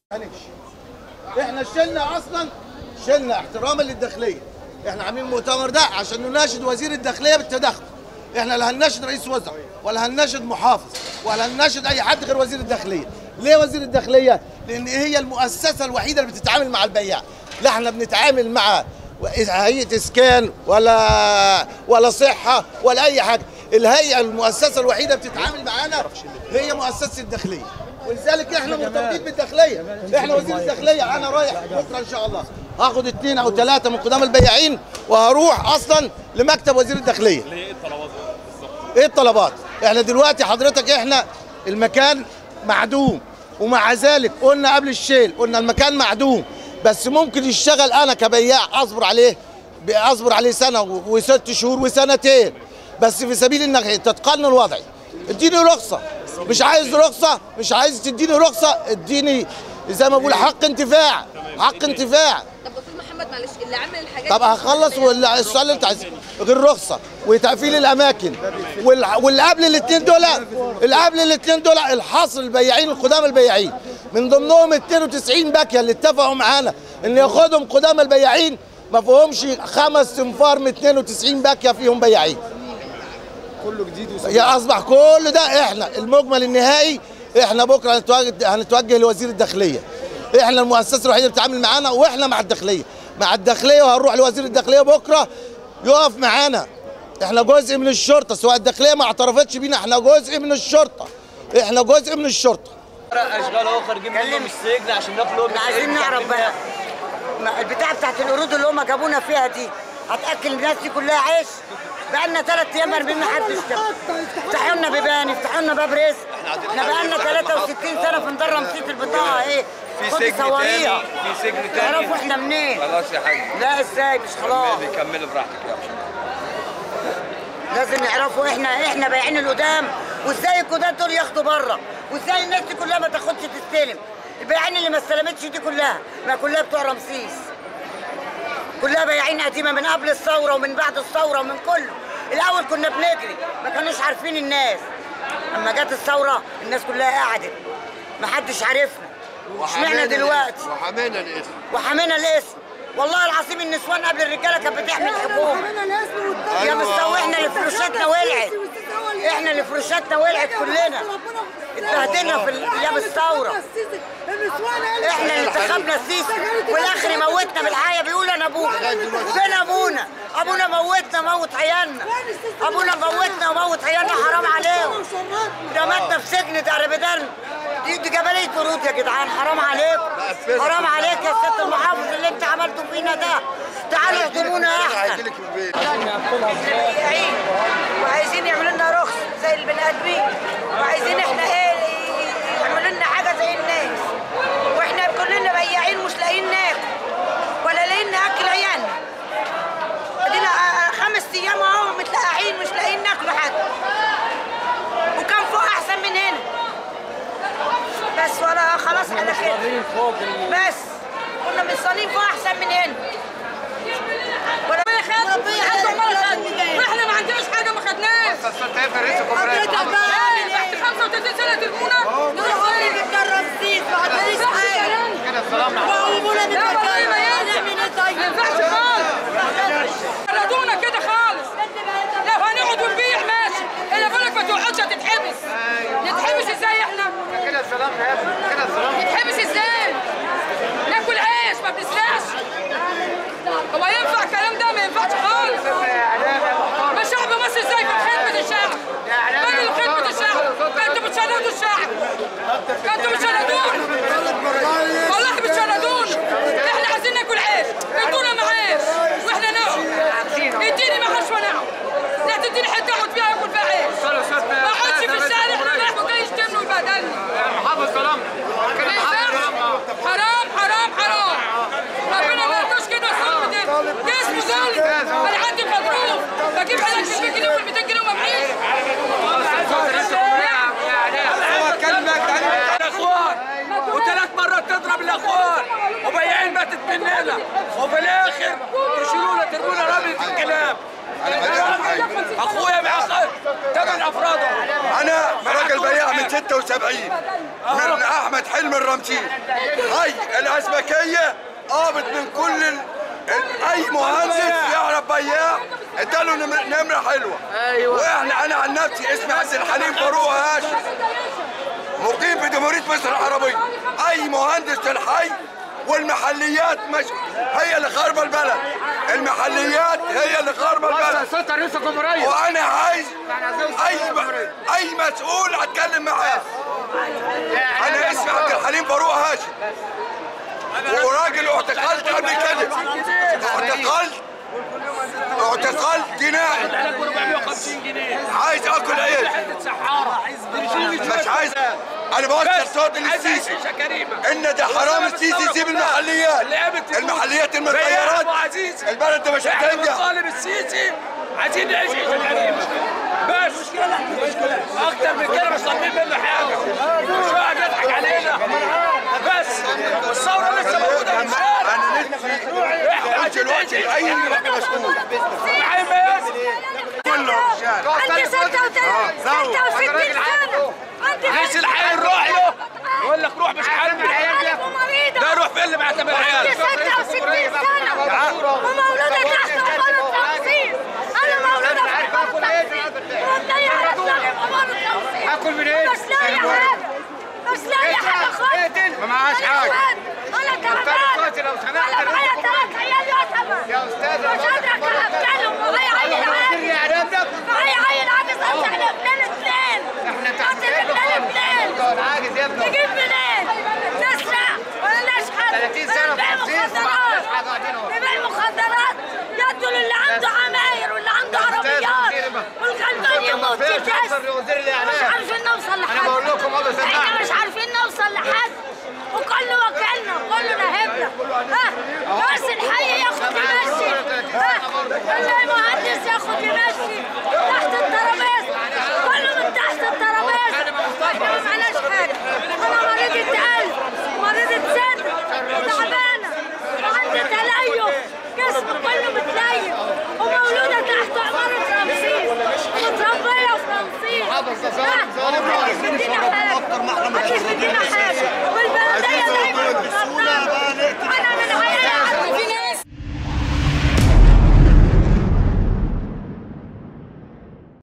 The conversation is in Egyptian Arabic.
معلش احنا شلنا اصلا شلنا احتراما للداخليه احنا عاملين المؤتمر ده عشان نناشد وزير الداخليه بالتدخل احنا لا هنناشد رئيس وزراء ولا هنناشد محافظ ولا هنناشد اي حد غير وزير الداخليه ليه وزير الداخليه لان هي المؤسسه الوحيده اللي بتتعامل مع البياع لا احنا بنتعامل مع هيئه اسكان ولا ولا صحه ولا اي حاجه الهيئه المؤسسه الوحيده بتتعامل معانا هي مؤسسه الداخليه ولذلك احنا مرتبطين بالداخليه احنا وزير الداخليه انا رايح بكره ان شاء الله هاخد اثنين او ثلاثه من قدام البياعين وهروح اصلا لمكتب وزير الداخليه ايه الطلبات بالظبط؟ ايه الطلبات احنا دلوقتي حضرتك احنا المكان معدوم ومع ذلك قلنا قبل الشيل قلنا المكان معدوم بس ممكن يشتغل انا كبياع اصبر عليه اصبر عليه سنه و- وست شهور وسنتين بس في سبيل انك تتقنن الوضع اديني رخصه مش عايز رخصه مش عايز تديني رخصه اديني زي ما بقول حق انتفاع حق انتفاع طب دكتور محمد معلش اللي عامل الحاجات طب دي هخلص ولا السؤال اللي انت عايزه غير رخصه وتقفيل الاماكن وال- واللي قبل الاثنين دول اللي قبل الاثنين دول الحصر البياعين القدام البياعين من ضمنهم 92 باكيه اللي اتفقوا معانا ان ياخدهم قدام البياعين ما فيهمش خمس تنفار من 92 باكيه فيهم بياعين كله جديد هي اصبح كل ده احنا المجمل النهائي احنا بكره هنتوجه هنتوجه لوزير الداخليه احنا المؤسسه الوحيده اللي بتتعامل معانا واحنا مع الداخليه مع الداخليه وهنروح لوزير الداخليه بكره يقف معانا احنا جزء من الشرطه سواء الداخليه ما اعترفتش بينا احنا جزء من الشرطه احنا جزء من الشرطه اشغال اهو خارجين منهم السجن عشان ناكلوا احنا عايزين نعرف بقى ما- البتاع بتاعت القرود اللي هم جابونا فيها دي هتاكل الناس دي كلها عيش بقى لنا ثلاث ايام مرمين ما حدش اشتغل افتحوا لنا بيبان افتحوا لنا باب رزق احنا بقى لنا 63 سنه في ندرة نسيت البطاقه ايه في خدي سجن صوريها تاني في سجن تاني تعرفوا احنا منين خلاص يا حاج لا ازاي مش خلاص كملي براحتك يا لازم يعرفوا احنا احنا بايعين القدام وازاي الجداد دول ياخدوا بره وازاي الناس دي كلها ما تاخدش تستلم البياعين اللي ما استلمتش دي كلها ما كلها بتوع رمسيس كلها بايعين قديمه من قبل الثوره ومن بعد الثوره ومن كله الاول كنا بنجري ما كانوش عارفين الناس اما جت الثوره الناس كلها قعدت ما حدش عارفنا اشمعنى دلوقتي وحمينا الاسم وحمينا الاسم والله العظيم النسوان قبل الرجاله كانت بتحمل حكومه يا مستوى احنا اللي فروشاتنا ولعت احنا اللي فروشاتنا ولعت كلنا اتبهدلنا في ايام الثوره احنا اللي انتخبنا السيسي والاخر يموتنا بالحياه بيقول انا ابوك فين ابونا ابونا موتنا موت عيالنا ابونا موتنا وموت عيالنا حرام عليهم ده ماتنا في سجن ده رمضان دي, دي جبليه ورود يا جدعان حرام عليكم حرام عليك يا سياده المحافظ اللي انت عملته فينا ده تعالوا اهدمونا احسن هيجيلك في البيت بياعين وعايزين يعملوا لنا رخص زي البني ادمين وعايزين احنا ايه يعملوا لنا حاجه زي الناس واحنا كلنا بياعين مش لاقيين ناكل ولا لاقيين ناكل عيالنا ادينا آه، خمس ايام اهو متلقاحين مش لاقيين ناكلوا حاجه وكان فوق احسن من هنا بس ولا خلاص على كده بس كنا متصلين فوق احسن من هنا ولا احنا ما عندناش حاجه ما خدناش حضرتك بقى عامل تحت ايه؟ 35 سنه ترمونا تقولي بتجرب سيس ما عندناش حاجه وأبونا بتجرب هنعمل ايه ما طيب؟ ينفعش خالص ردونا كده خالص لو هنقعد ونبيع ماشي اللي بقول لك ما تقعدش هتتحبس نتحبس ازاي احنا؟ كده سلامنا يا ابني كده سلامنا نتحبس ازاي؟ ناكل عيش ما بنسرقش هو ينفع الكلام ده ما ينفعش خالص ما شعب مصر ازاي في خدمة الشعب؟ فين اللي خدمة الشعب؟ انتوا بتشردوا الشعب انتوا بتشردون والله بتشردون احنا عايزين ناكل عيش ادونا معاش واحنا نقعد اديني معاش ونقعد لا تديني حته اقعد فيها اكل فيها عيش ما اقعدش في الشارع احنا رايح وجاي يشتمني ويبهدلني محافظ سلامنا ما ينفعش حرام حرام حرام ربنا ما يرضاش كده الظلم ده ده اسمه ظلم انا عندي مضروب بجيب علاج ب 100 جنيه وال 200 جنيه وما معيش الاخوان وثلاث مرات تضرب الاخوان وبياعين ماتت مننا وفي الاخر تشيلونا ترمونا رمي في الكلام اخويا مع ثمان افراد انا راجل بياع من 76 من احمد حلمي الرمسيس هاي الاسماكيه قابض من كل ال... ال- اي مهندس يعرف بياع اداله نمر- نمره حلوه أيوة. واحنا انا عن نفسي اسمي عبد الحليم فاروق هاشم مقيم في جمهوريه مصر العربيه اي مهندس في الحي والمحليات مش هي اللي خاربه البلد المحليات هي اللي خاربه البلد صوت رئيس الجمهوريه وانا عايز اي اي مسؤول اتكلم معاه انا اسمي عبد الحليم فاروق هاشم وراجل اعتقلت قبل كده اعتقلت اعتقلت جنائي 450 جنيه عايز اكل عيش سحاره مش عايز انا بوصل صوت للسيسي عيشه كريمه ان ده حرام السيسي يسيب المحليات المحليات المتغيرات ابو عزيز البلد ده مش احنا هتنجح بنطالب السيسي عايزين نعيش عيشه كريمه بس اكتر من كده مش طالبين منه حاجه مش واحد يضحك علينا بس الثوره لسه موجوده في الشارع انا نفسي احنا اقول عايزين نعيش دلوقتي اي حد مسؤول معايا ميز كله عندي 66 سنة عندي ليش الحي نروح له يقول لك روح مش حل ده روح فين اللي معتمد عندي عيالك 66 سنة ومولودة تحت عمارة تنصير أنا مولودة في عمارة تنصير ومضيع أسلامي في عمارة تنصير آكل من إيه؟ مش لاقي حاجة مش لاقي حاجة خالص ما معاش أنا حاجة. تعبان. أنا تعبان دلوقتي لو سمحت أنا معايا ثلاث عيال يتامى يا أستاذة، مش قادرة أكلهم معايا عيل عاجز معايا عيل عاجز أطلع لبنان اثنين أطلع لبنان اثنين عاجز يا ابني نجيب منين؟ نسرق ولا نشحت 30 سنة نبيع في تنصيص ما مخدرات عملناش حاجة قاعدين اهو. نبيع مخدرات يدوا للي عنده عماير واللي عنده عربيات والغلبان يموت في كاس وزير مش الاعلام عارفين نوصل لحد أنا بقول لكم والله سمعني. احنا مش عارفين نوصل لحد وكله وكلنا كله نهبنا ها بس الحي ياخد يمشي ها اللي مهندس ياخد يمشي تحت الترابيزه كله من تحت الترابيزه احنا ما معناش حاجه انا مريضة قلب مريضة صدر تعبانه وعندي تليف جسمي كله متليف ومولوده تحت عماره رمسيس ومتربيه في رمسيس ها؟ محدش بيدينا حاجه محدش بيدينا